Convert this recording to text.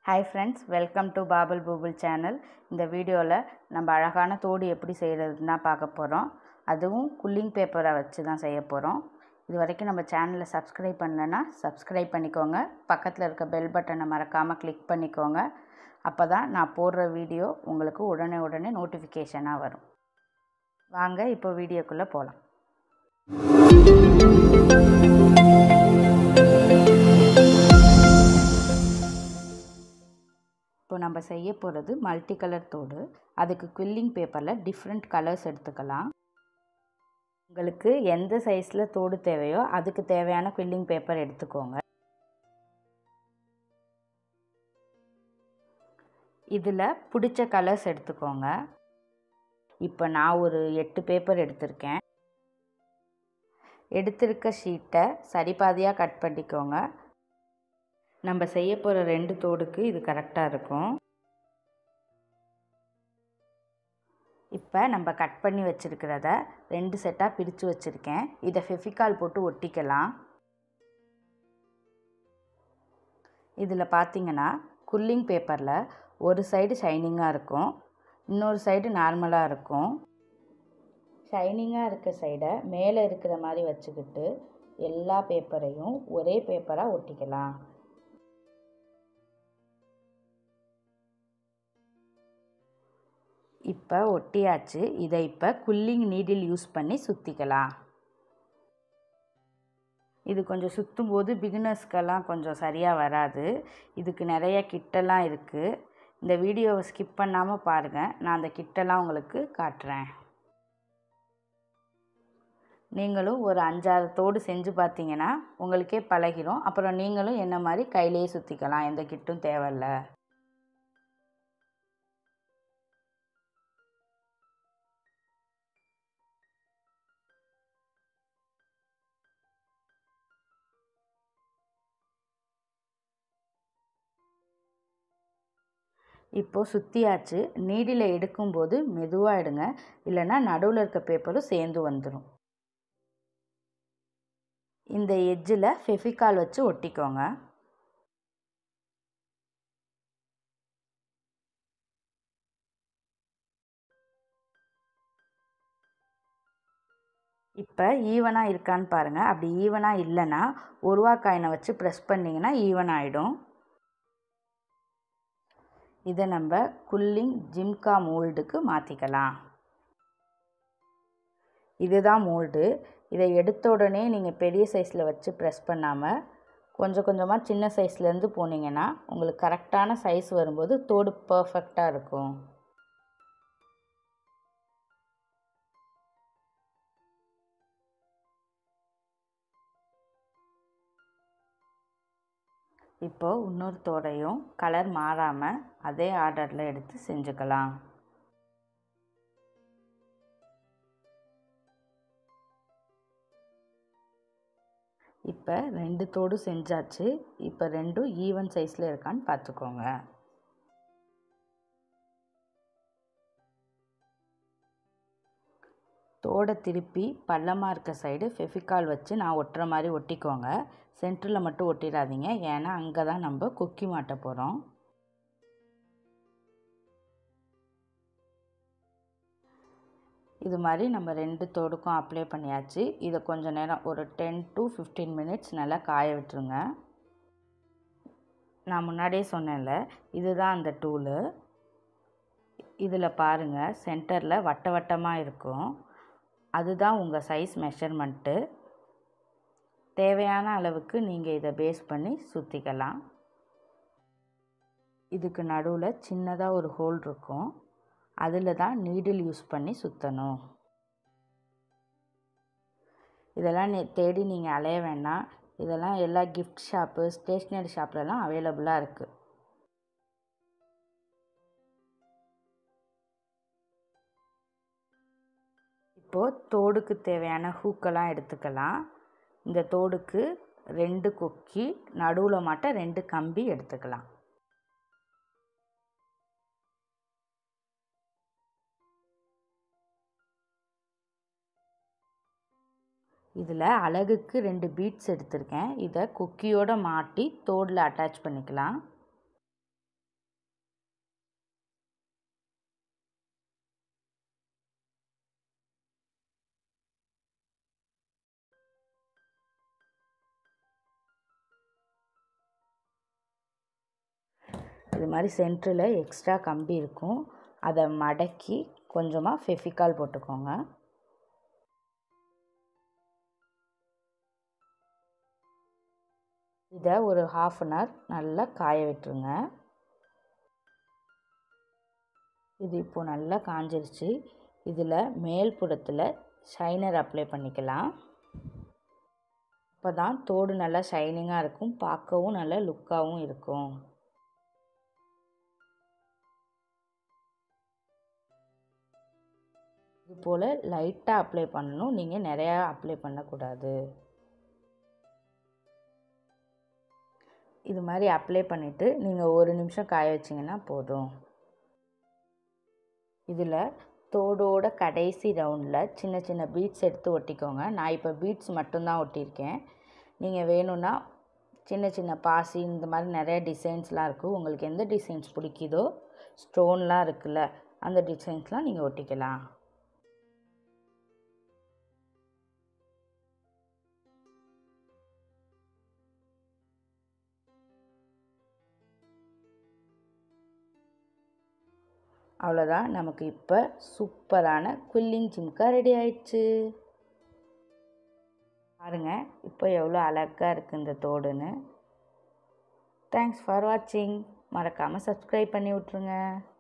hi friends welcome to பாபுல் பூபுல் channel இந்த வீடியோவில் நம்ம அழகான தோடு எப்படி செய்கிறதுன்னு தான் பார்க்க போகிறோம் அதுவும் குல்லிங் பேப்பரை வச்சு தான் செய்ய போகிறோம் இது வரைக்கும் நம்ம சேனலை சப்ஸ்கிரைப் பண்ணலைன்னா சப்ஸ்கிரைப் பண்ணிக்கோங்க பக்கத்தில் இருக்க பெல் பட்டனை மறக்காமல் கிளிக் பண்ணிக்கோங்க அப்போ தான் நான் போடுற வீடியோ உங்களுக்கு உடனே உடனே நோட்டிஃபிகேஷனாக வரும் வாங்க இப்போ வீடியோக்குள்ளே போகலாம் இப்போ நம்ம செய்ய போகிறது மல்டி கலர் தோடு அதுக்கு குவில்லிங் பேப்பரில் டிஃப்ரெண்ட் கலர்ஸ் எடுத்துக்கலாம் உங்களுக்கு எந்த சைஸில் தோடு தேவையோ அதுக்கு தேவையான குவில்லிங் பேப்பர் எடுத்துக்கோங்க இதில் பிடிச்ச கலர்ஸ் எடுத்துக்கோங்க இப்போ நான் ஒரு எட்டு பேப்பர் எடுத்திருக்கேன் எடுத்திருக்க ஷீட்டை சரிபாதியாக கட் பண்ணிக்கோங்க நம்ம செய்ய போகிற ரெண்டு தோடுக்கு இது கரெக்டாக இருக்கும் இப்போ நம்ம கட் பண்ணி வச்சுருக்கிறத ரெண்டு செட்டாக பிரித்து வச்சுருக்கேன் இதை ஃபெஃபிகால் போட்டு ஒட்டிக்கலாம் இதில் பார்த்தீங்கன்னா குல்லிங் பேப்பரில் ஒரு சைடு ஷைனிங்காக இருக்கும் இன்னொரு சைடு நார்மலாக இருக்கும் ஷைனிங்காக இருக்க சைடை மேலே இருக்கிற மாதிரி வச்சுக்கிட்டு எல்லா பேப்பரையும் ஒரே பேப்பராக ஒட்டிக்கலாம் இப்போ ஒட்டியாச்சு இதை இப்போ குல்லிங் நீடில் யூஸ் பண்ணி சுற்றிக்கலாம் இது கொஞ்சம் சுற்றும் போது பிகினர்ஸ்க்கெல்லாம் கொஞ்சம் சரியாக வராது இதுக்கு நிறைய கிட்டெல்லாம் இருக்குது இந்த வீடியோவை ஸ்கிப் பண்ணாமல் பாருங்கள் நான் அந்த கிட்டெல்லாம் உங்களுக்கு காட்டுறேன் நீங்களும் ஒரு அஞ்சாறு தோடு செஞ்சு பார்த்தீங்கன்னா உங்களுக்கே பழகிரும் அப்புறம் நீங்களும் என்ன மாதிரி கையிலேயே சுற்றிக்கலாம் எந்த கிட்டும் தேவையில்ல இப்போது சுற்றியாச்சு நீடில் எடுக்கும்போது மெதுவாக எடுங்க இல்லைன்னா நடுவில் இருக்க பேப்பரும் சேர்ந்து வந்துடும் இந்த எட்ஜில் ஃபெஃபிகால் வச்சு ஒட்டிக்கோங்க இப்போ ஈவனாக இருக்கான்னு பாருங்கள் அப்படி ஈவனாக இல்லைன்னா ஒருவா காயினை வச்சு ப்ரெஸ் பண்ணிங்கன்னா ஈவன் ஆகிடும் இதை நம்ம குல்லிங் ஜிம்கா மோல்டுக்கு மாற்றிக்கலாம் இதுதான் மோல்டு இதை எடுத்த உடனே நீங்கள் பெரிய சைஸில் வச்சு ப்ரெஸ் பண்ணாமல் கொஞ்சம் கொஞ்சமாக சின்ன சைஸ்லேருந்து போனீங்கன்னா உங்களுக்கு கரெக்டான சைஸ் வரும்போது தோடு பர்ஃபெக்டாக இருக்கும் இப்போது இன்னொரு தோடையும் கலர் மாறாமல் அதே ஆர்டரில் எடுத்து செஞ்சுக்கலாம் இப்போ ரெண்டு தோடு செஞ்சாச்சு இப்போ ரெண்டும் ஈவன் சைஸில் இருக்கான்னு பார்த்துக்கோங்க தோடை திருப்பி பள்ளமாக இருக்க சைடு ஃபெஃபிகால் வச்சு நான் ஒட்டுற மாதிரி ஒட்டிக்கோங்க சென்டரில் மட்டும் ஒட்டிடாதீங்க ஏன்னா அங்கே தான் நம்ம கொக்கி மாட்ட போகிறோம் இது மாதிரி நம்ம ரெண்டு தோடுக்கும் அப்ளை பண்ணியாச்சு இதை கொஞ்சம் நேரம் ஒரு டென் டு ஃபிஃப்டீன் மினிட்ஸ் நல்லா காய விட்டுருங்க நான் முன்னாடியே சொன்னேன்ல இதுதான் அந்த டூலு இதில் பாருங்கள் சென்டரில் வட்ட வட்டமாக இருக்கும் அதுதான் உங்கள் சைஸ் மெஷர்மெண்ட்டு தேவையான அளவுக்கு நீங்கள் இதை பேஸ் பண்ணி சுற்றிக்கலாம் இதுக்கு நடுவில் சின்னதாக ஒரு ஹோல் இருக்கும் அதில் தான் நீடில் யூஸ் பண்ணி சுற்றணும் இதெல்லாம் தேடி நீங்கள் அலைய வேண்டாம் இதெல்லாம் எல்லா கிஃப்ட் ஷாப்பு ஸ்டேஷ்னரி ஷாப்லலாம் அவைலபிளாக இருக்குது இப்போது தோடுக்கு தேவையான ஹூக்கெல்லாம் எடுத்துக்கலாம் இந்த தோடுக்கு ரெண்டு கொக்கி நடுவில் மாட்ட ரெண்டு கம்பி எடுத்துக்கலாம் இதில் அழகுக்கு ரெண்டு பீட்ஸ் எடுத்திருக்கேன் இதை கொக்கியோடு மாட்டி தோடில் அட்டாச் பண்ணிக்கலாம் இது மாதிரி சென்டரில் எக்ஸ்ட்ரா கம்பி இருக்கும் அதை மடக்கி கொஞ்சமாக ஃபெஃபிகால் போட்டுக்கோங்க இதை ஒரு ஹாஃப் அன் ஹவர் நல்லா காய விட்டுருங்க இது இப்போது நல்லா காஞ்சிருச்சு இதில் மேல் புறத்தில் ஷைனர் அப்ளை பண்ணிக்கலாம் அப்போ தான் தோடு நல்லா ஷைனிங்காக இருக்கும் பார்க்கவும் நல்லா லுக்காகவும் இருக்கும் இது போல் லைட்டாக அப்ளை பண்ணணும் நீங்கள் நிறையா அப்ளை பண்ணக்கூடாது இது மாதிரி அப்ளை பண்ணிவிட்டு நீங்கள் ஒரு நிமிஷம் காய வச்சிங்கன்னா போதும் இதில் தோடோட கடைசி ரவுண்டில் சின்ன சின்ன பீட்ஸ் எடுத்து ஒட்டிக்கோங்க நான் இப்போ பீட்ஸ் மட்டும்தான் ஒட்டியிருக்கேன் நீங்கள் வேணும்னா சின்ன சின்ன பாசி இந்த மாதிரி நிறைய டிசைன்ஸ்லாம் இருக்குது உங்களுக்கு எந்த டிசைன்ஸ் பிடிக்குதோ ஸ்டோன்லாம் இருக்குல்ல அந்த டிசைன்ஸ்லாம் நீங்கள் ஒட்டிக்கலாம் அவ்வளோதான் நமக்கு இப்போ சூப்பரான குல்லிங் ஜிம்கா ரெடி ஆயிடுச்சு பாருங்கள் இப்போ எவ்வளோ அழகாக இருக்குது இந்த தோடுன்னு தேங்க்ஸ் ஃபார் வாட்சிங் மறக்காமல் சப்ஸ்கிரைப் பண்ணி விட்ருங்க